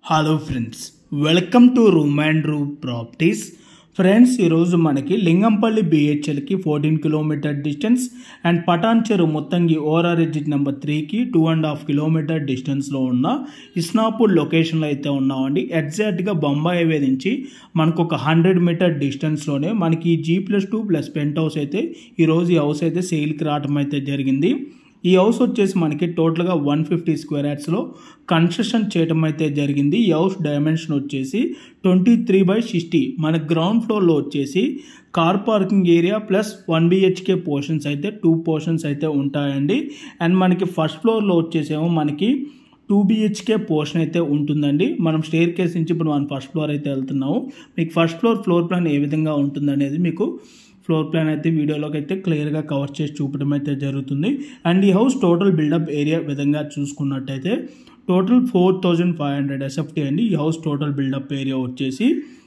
hello friends welcome to room and room properties friends ఈరోజు మనకి లింగంపల్లి బిహెచ్ఎల్కి fourteen kilometer distance and Patancheru మొత్తంకి ORR exit number త్రీకి two and half kilometer డిస్టెన్స్లో ఉన్న ఇస్నాపూర్ లొకేషన్లో అయితే ఉన్నామండి ఎగ్జాక్ట్గా బొంబాయి హైవే నుంచి మనకు ఒక హండ్రెడ్ మీటర్ డిస్టెన్స్లోనే మనకి ఈ G plus two plus penthouse అయితే ఈరోజు ఈ హౌస్ అయితే సేల్కి రావడం అయితే జరిగింది ఈ హౌస్ వచ్చేసి మనకి టోటల్గా వన్ ఫిఫ్టీ స్క్వేర్ యార్డ్స్లో కన్స్ట్రక్షన్ చేయడం అయితే జరిగింది ఈ హౌస్ డైమెన్షన్ వచ్చేసి ట్వంటీ త్రీ బై సిక్స్టీ మన గ్రౌండ్ ఫ్లోర్లో వచ్చేసి car parking area plus one BHK portions అయితే టూ పోర్షన్స్ అయితే ఉంటాయండి అండ్ మనకి ఫస్ట్ ఫ్లోర్లో వచ్చేసేమో మనకి టూ బిహెచ్కే పోర్షన్ అయితే ఉంటుందండి మనం స్టేర్ కేస్ నుంచి ఇప్పుడు మనం ఫస్ట్ ఫ్లోర్ అయితే వెళ్తున్నాము మీకు ఫస్ట్ ఫ్లోర్ ఫ్లోర్ ప్లాన్ ఏ విధంగా ఉంటుంది అనేది మీకు ఫ్లోర్ ప్లాన్ అయితే వీడియోలోకి అయితే క్లియర్గా కవర్ చేసి చూపడం అయితే జరుగుతుంది అండ్ ఈ హౌస్ టోటల్ బిల్డప్ ఏరియా విధంగా చూసుకున్నట్టయితే total four thousand five hundred SFT అండి ఈ హౌస్ టోటల్ బిల్డప్ ఏరియా వచ్చేసి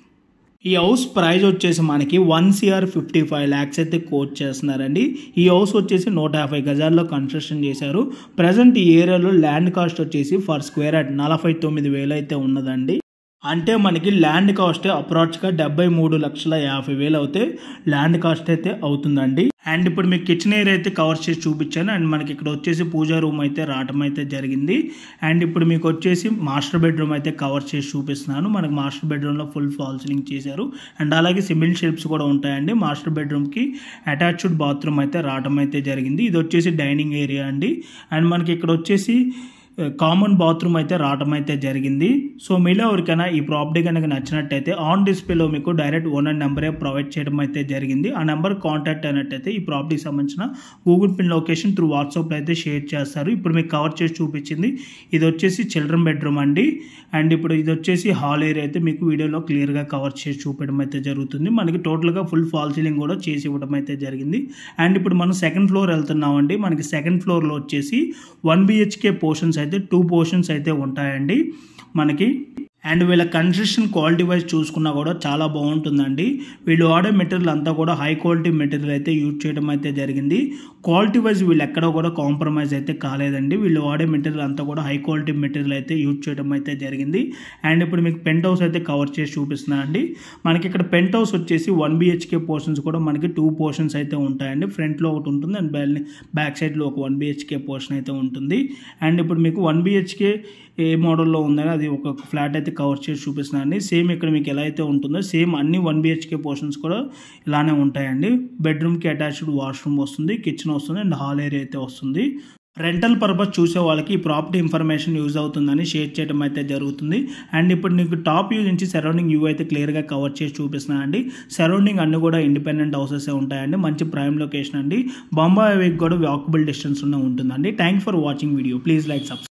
ఈ హౌస్ ప్రైస్ వచ్చేసి మనకి one CR fifty five lakhs అయితే కోట్ చేస్తున్నారండి ఈ హౌస్ వచ్చేసి నూట యాభై గజాల్లో కన్స్ట్రక్షన్ చేశారు ప్రజెంట్ ఈ ఏరియాలో ల్యాండ్ కాస్ట్ వచ్చేసి ఫర్ స్క్వేర్ యార్డ్ నలభై తొమ్మిది వేలు అయితే ఉన్నదండి అంటే మనకి ల్యాండ్ కాస్ట్ అప్రాచ్గా డెబ్బై మూడు లక్షల యాభై వేలు అయితే ల్యాండ్ కాస్ట్ అయితే అవుతుందండి అండ్ ఇప్పుడు మీకు కిచెన్ ఏరియా అయితే కవర్ చేసి చూపించాను అండ్ మనకి ఇక్కడ వచ్చేసి పూజా రూమ్ అయితే రావటం అయితే జరిగింది అండ్ ఇప్పుడు మీకు వచ్చేసి మాస్టర్ బెడ్రూమ్ అయితే కవర్ చేసి చూపిస్తున్నాను మనకి మాస్టర్ బెడ్రూమ్లో ఫుల్ ఫాల్ సీలింగ్ చేశారు అండ్ అలాగే సిమెంట్ షెల్ఫ్స్ కూడా ఉంటాయండి మాస్టర్ బెడ్రూమ్కి అటాచ్డ్ బాత్రూమ్ అయితే రావటం అయితే జరిగింది ఇది వచ్చేసి డైనింగ్ ఏరియా అండి అండ్ మనకి ఇక్కడ వచ్చేసి కామన్ బాత్రూమ్ అయితే రావడం అయితే జరిగింది సో మీలో ఎవరికైనా ఈ ప్రాపర్టీ కనుక నచ్చినట్టయితే ఆన్ డిస్ప్లేలో మీకు డైరెక్ట్ ఓనర్ నెంబరే ప్రొవైడ్ చేయడం అయితే జరిగింది ఆ నెంబర్ కాంటాక్ట్ అయినట్టయితే ఈ ప్రాపర్టీకి సంబంధించిన గూగుల్ పిన్ లొకేషన్ త్రూ వాట్సాప్లో అయితే షేర్ చేస్తారు ఇప్పుడు మీకు కవర్ చేసి చూపించింది ఇది వచ్చేసి చిల్డ్రన్ బెడ్రూమ్ అండి అండ్ ఇప్పుడు ఇది వచ్చేసి హాల్ ఏరియా అయితే మీకు వీడియోలో క్లియర్గా కవర్ చేసి చూపించడం అయితే జరుగుతుంది మనకి టోటల్గా ఫుల్ ఫాల్ సీలింగ్ కూడా చేసి ఇవ్వడం అయితే జరిగింది అండ్ ఇప్పుడు మనం సెకండ్ ఫ్లోర్ వెళ్తున్నామండి మనకి సెకండ్ ఫ్లోర్లో వచ్చేసి వన్ బిహెచ్కే పోర్షన్స్ అయితే టూ పోర్షన్స్ అయితే ఉంటాయండి మనకి అండ్ వీళ్ళ కన్స్ట్రక్షన్ క్వాలిటీ వైజ్ చూసుకున్నా కూడా చాలా బాగుంటుందండి వీళ్ళు వాడే మెటీరియల్ అంతా కూడా హై క్వాలిటీ మెటీరియల్ అయితే యూజ్ చేయడం అయితే జరిగింది క్వాలిటీ వైజ్ వీళ్ళు ఎక్కడ కూడా కాంప్రమైజ్ అయితే కాలేదండి వీళ్ళు వాడే మెటీరియల్ అంతా కూడా హై క్వాలిటీ మెటీరియల్ అయితే యూజ్ చేయడం అయితే జరిగింది అండ్ ఇప్పుడు మీకు పెంట్ హౌస్ అయితే కవర్ చేసి చూపిస్తున్నానండి మనకి ఇక్కడ పెంట్ హౌస్ వచ్చేసి వన్ బిహెచ్కే పోర్షన్స్ కూడా మనకి టూ పోర్షన్స్ అయితే ఉంటాయండి ఫ్రంట్లో ఒకటి ఉంటుంది అండ్ బ్యాక్ సైడ్లో ఒక వన్ బిహెచ్కే పోర్షన్ అయితే ఉంటుంది అండ్ ఇప్పుడు మీకు వన్ బిహెచ్కే ఏ మోడల్లో ఉందని అది ఒక ఫ్లాట్ అయితే కవర్ చేసి చూపిస్తున్నానండి సేమ్ ఇక్కడ మీకు ఎలా అయితే ఉంటుందో సేమ్ అన్ని వన్ బిహెచ్కే పోర్షన్స్ కూడా ఇలానే ఉంటాయండి బెడ్రూమ్కి అటాచ్డ్ వాష్రూమ్ వస్తుంది కిచెన్ వస్తుంది అండ్ హాల్ ఏరియా అయితే వస్తుంది రెంటల్ పర్పస్ చూసే వాళ్ళకి ఈ ప్రాపర్టీ ఇన్ఫర్మేషన్ యూజ్ అవుతుందని షేర్ చేయడం అయితే జరుగుతుంది అండ్ ఇప్పుడు నీకు టాప్ వ్యూ నుంచి సరౌండింగ్ వ్యూ అయితే క్లియర్గా కవర్ చేసి చూపిస్తున్నానండి సరౌండింగ్ అన్ని కూడా ఇండిపెండెంట్ హౌసెస్ ఉంటాయండి మంచి ప్రైమ్ లొకేషన్ అండి బొంబాయి హైవేకి కూడా వాకబుల్ డిస్టెన్స్ ఉన్న ఉంటుందండి thank for watching video please like subscribe